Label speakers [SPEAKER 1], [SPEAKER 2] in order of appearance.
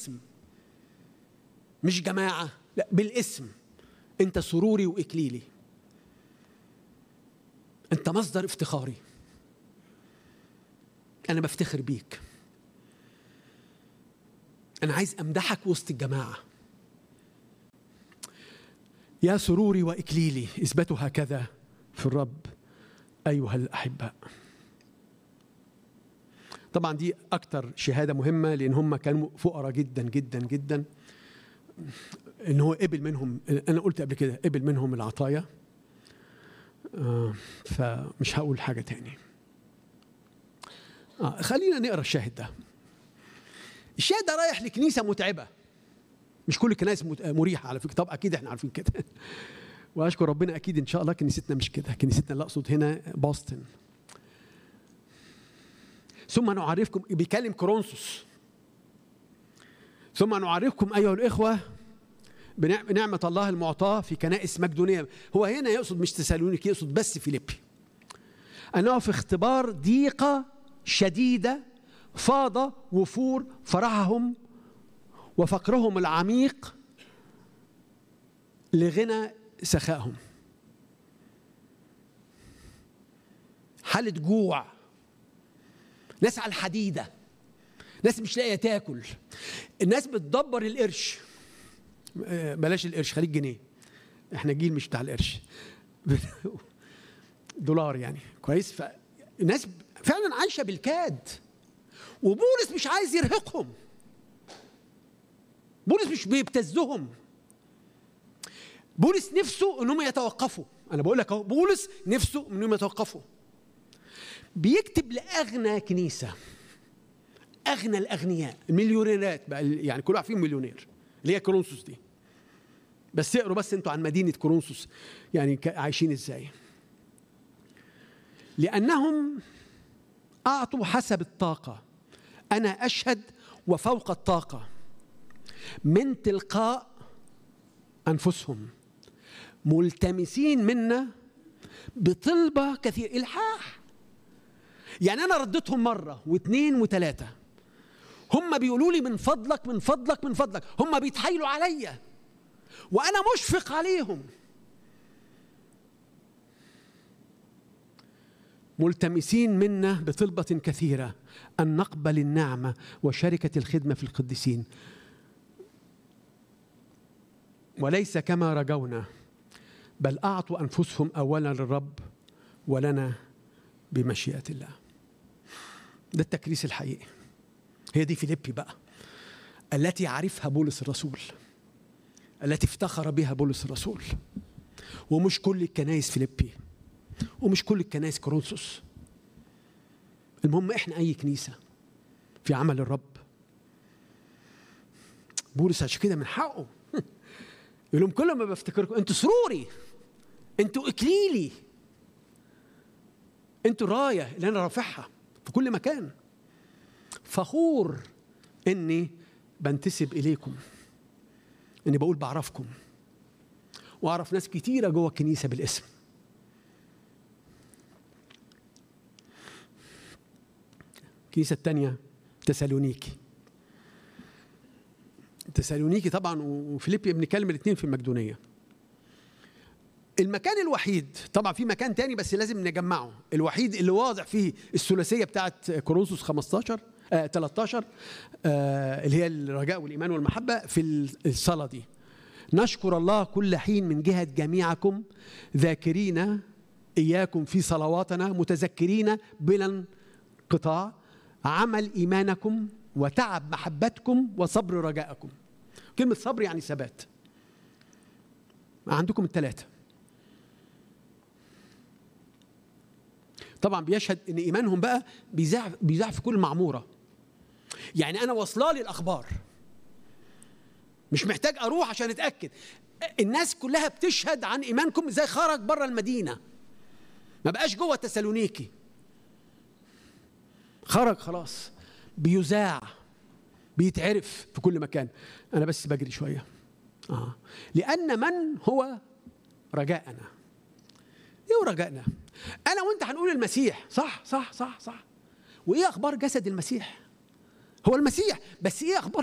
[SPEAKER 1] بالاسم مش جماعه لا بالاسم انت سروري واكليلي انت مصدر افتخاري انا بفتخر بيك انا عايز امدحك وسط الجماعه يا سروري واكليلي اثبتوا هكذا في الرب ايها الاحباء طبعا دي اكتر شهاده مهمه لان هم كانوا فقراء جدا جدا جدا ان هو قبل منهم انا قلت قبل كده قبل منهم العطايا آه فمش هقول حاجه تاني آه خلينا نقرا الشاهد ده الشاهد ده رايح لكنيسه متعبه مش كل الكنائس مريحه على فكره طب اكيد احنا عارفين كده واشكر ربنا اكيد ان شاء الله كنيستنا مش كده كنيستنا اللي اقصد هنا بوسطن ثم نعرفكم بيكلم كورنثوس ثم نعرفكم ايها الاخوه بنعمه الله المعطاه في كنائس مقدونيه هو هنا يقصد مش تسالونيك يقصد بس فيليبي انه في اختبار ضيقه شديده فاض وفور فرحهم وفقرهم العميق لغنى سخائهم حالة جوع ناس على الحديدة ناس مش لاقية تاكل الناس بتدبر القرش بلاش القرش خليك جنيه احنا جيل مش بتاع القرش دولار يعني كويس فالناس فعلا عايشة بالكاد وبولس مش عايز يرهقهم بولس مش بيبتزهم بولس نفسه انهم يتوقفوا انا بقول لك اهو بولس نفسه انهم يتوقفوا بيكتب لاغنى كنيسه اغنى الاغنياء المليونيرات بقى يعني كل واحد فيهم مليونير اللي هي كورنثوس دي بس اقروا بس انتوا عن مدينه كورنثوس يعني عايشين ازاي لانهم اعطوا حسب الطاقه انا اشهد وفوق الطاقه من تلقاء انفسهم ملتمسين منا بطلبه كثير الحاح يعني انا رديتهم مره واثنين وثلاثه هم بيقولوا لي من فضلك من فضلك من فضلك هم بيتحايلوا عليا وانا مشفق عليهم ملتمسين منا بطلبة كثيرة أن نقبل النعمة وشركة الخدمة في القديسين وليس كما رجونا بل أعطوا أنفسهم أولا للرب ولنا بمشيئة الله ده التكريس الحقيقي هي دي فيليبي بقى التي يعرفها بولس الرسول التي افتخر بها بولس الرسول ومش كل الكنائس فيليبي ومش كل الكنائس كورنثوس المهم احنا اي كنيسه في عمل الرب بولس عشان كده من حقه يقول لهم كل ما بفتكركم انتوا سروري انتوا اكليلي انتوا الرايه اللي انا رافعها في كل مكان فخور اني بنتسب اليكم اني بقول بعرفكم واعرف ناس كتيره جوه الكنيسه بالاسم الكنيسه الثانيه تسالونيكي تسالونيكي طبعا وفيليبي بنتكلم الاثنين في المقدونيه المكان الوحيد طبعا في مكان تاني بس لازم نجمعه الوحيد اللي واضح فيه الثلاثيه بتاعت كورنثوس 15 آه 13 آه اللي هي الرجاء والايمان والمحبه في الصلاه دي نشكر الله كل حين من جهه جميعكم ذاكرين اياكم في صلواتنا متذكرين بلا انقطاع عمل ايمانكم وتعب محبتكم وصبر رجائكم كلمه صبر يعني ثبات عندكم الثلاثه طبعا بيشهد ان ايمانهم بقى بيذاع بيذاع في كل معموره يعني انا واصله لي الاخبار مش محتاج اروح عشان اتاكد الناس كلها بتشهد عن ايمانكم ازاي خرج بره المدينه ما بقاش جوه تسالونيكي خرج خلاص بيذاع بيتعرف في كل مكان انا بس بجري شويه اه لان من هو رجاءنا ايه رجائنا انا وانت هنقول المسيح صح صح صح صح وايه اخبار جسد المسيح هو المسيح بس ايه اخبار